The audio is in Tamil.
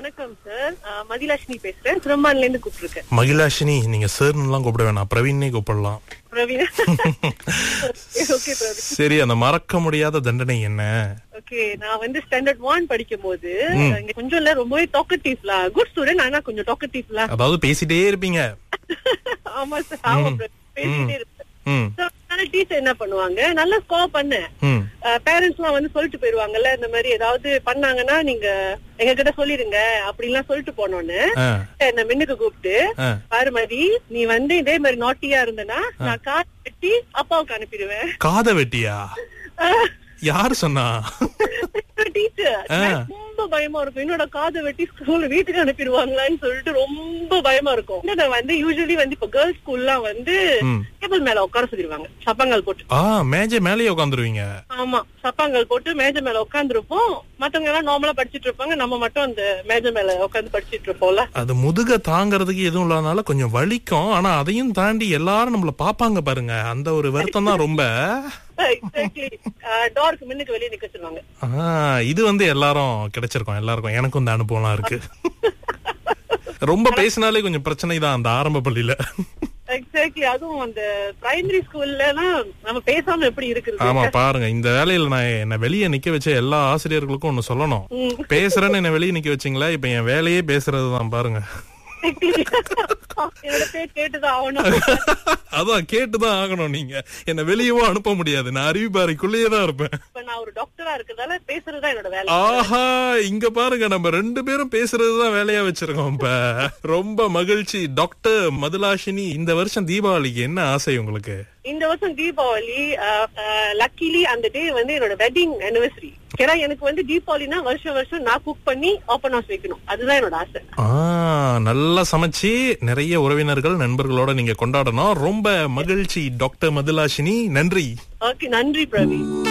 வணக்கம் சார் மதிலட்சுமி பேசுறேன் சிரம்பான்ல இருந்து கூப்பிட்டுருக்கேன் மகிழாஷினி நீங்க சார்லாம் கூப்பிட வேணாம் பிரவீன்னே கூப்பிடலாம் பிரவீன் ஓகே பிரவீன் சரி அந்த மறக்க முடியாத தண்டனை என்ன ஓகே நான் வந்து ஸ்டாண்டர்ட் ஒன் படிக்கும் போது இங்க கொஞ்சம் இல்ல ரொம்பவே டாக்கட்டிவ்லா குட் ஸ்டூடெண்ட் ஆனா கொஞ்சம் டாக்கட்டிவ்லா அதாவது பேசிட்டே இருப்பீங்க ஆமா சார் ஆமா பிரவீன். பேசிட்டே இருப்பேன் ம் So, அதனால டீச்சர் என்ன பண்ணுவாங்க நல்லா ஸ்கோர் பண்ணேன் ம் பேரண்ட்ஸ் எல்லாம் வந்து சொல்லிட்டு போயிருவாங்கல்ல இந்த மாதிரி ஏதாவது பண்ணாங்கன்னா நீங்க எங்க கிட்ட சொல்லிருங்க அப்படிலாம் சொல்லிட்டு போனோன்னு ஆ என்ன மின்னுக்கு கூப்பிட்டு ஆ. பாரு மதி நீ வந்து இதே மாதிரி நாட்டியா இருந்தனா நான் கார் வெட்டி அப்பாவுக்கு அனுப்பிடுவேன் காதை வெட்டியா யாரு சொன்னா டீச்சர் ரொம்ப பயமா இருக்கும் என்னோட காதை வெட்டி ஸ்கூல் வீட்டுக்கு அனுப்பிடுவாங்களான்னு சொல்லிட்டு ரொம்ப பயமா இருக்கும் நான் வந்து யூஸ்வலி வந்து இப்ப கேர்ள்ஸ் ஸ்கூல்லாம் வந்து ம். டேபிள் மேல உட்கார சொல்லிடுவாங்க சப்பங்கால் போட்டு ஆ மேஜை மேலேயே உட்காந்துருவீங்க ஆமா சப்பாங்கால் போட்டு மேஜை மேல உட்காந்துருப்போம் மத்தவங்க எல்லாம் நார்மலா படிச்சிட்டு இருப்பாங்க நம்ம மட்டும் அந்த மேஜை மேல உட்காந்து படிச்சிட்டு இருப்போம்ல அது முதுக தாங்கறதுக்கு எதுவும் இல்லாதனால கொஞ்சம் வலிக்கும் ஆனா அதையும் தாண்டி எல்லாரும் நம்மள பாப்பாங்க பாருங்க அந்த ஒரு வருத்தம் தான் ரொம்ப எக்ஸாக்ட்லி டோருக்கு முன்னுக்கு வெளியே நிக்க சொல்லுவாங்க ஆ, இது வந்து எல்லாரும் கிடைச்சிருக்கோம் எல்லாருக்கும் எனக்கும் இந்த அனுபவம்லாம் இருக்கு ரொம்ப பேசினாலே கொஞ்சம் பிரச்சனை தான் அந்த ஆரம்ப பள்ளியில எக்ஸாக்ட்லி அதுவும் அந்த பிரைமரி ஸ்கூல்ல எல்லாம் நம்ம பேசாம எப்படி இருக்குது ஆமா பாருங்க இந்த வேலையில நான் என்ன வெளியே நிக்க வச்ச எல்லா ஆசிரியர்களுக்கும் ஒண்ணு சொல்லணும் ம். பேசுறேன்னு என்ன வெளியே நிக்க வச்சீங்களா இப்ப என் வேலையே பேசுறதுதான் பாருங்க என்னோட பேர் கேட்டுதான் ஆகணும் அதான் கேட்டுதான் ஆகணும் நீங்க என்ன வெளியவும் அனுப்ப முடியாது நான் அறிவிப்பாறைக்குள்ளேயே தான் இருப்பேன் இப்ப நான் ஒரு டாக்டரா இருக்கிறதால பேசுறதுதான் என்னோட வேலை ஆஹா இங்க பாருங்க நம்ம ரெண்டு பேரும் பேசுறதுதான் வேலையா வச்சிருக்கோம் இப்ப ரொம்ப மகிழ்ச்சி டாக்டர் மதுலாஷினி இந்த வருஷம் தீபாவளிக்கு என்ன ஆசை உங்களுக்கு இந்த வருஷம் தீபாவளி லக்கிலி அந்த டே வந்து என்னோட வெட்டிங் anniversary ஏன்னா எனக்கு வந்து தீபாவளினா வருஷம் வருஷம் நான் குக் பண்ணி ஓப்பன் ஹவுஸ் வைக்கணும் அதுதான் என்னோட ஆசை ஆ நல்லா சமைச்சு நிறைய உறவினர்கள் நண்பர்களோட நீங்க கொண்டாடணும் ரொம்ப மகிழ்ச்சி டாக்டர் மதுலாஷினி நன்றி ஓகே நன்றி பிரவீன்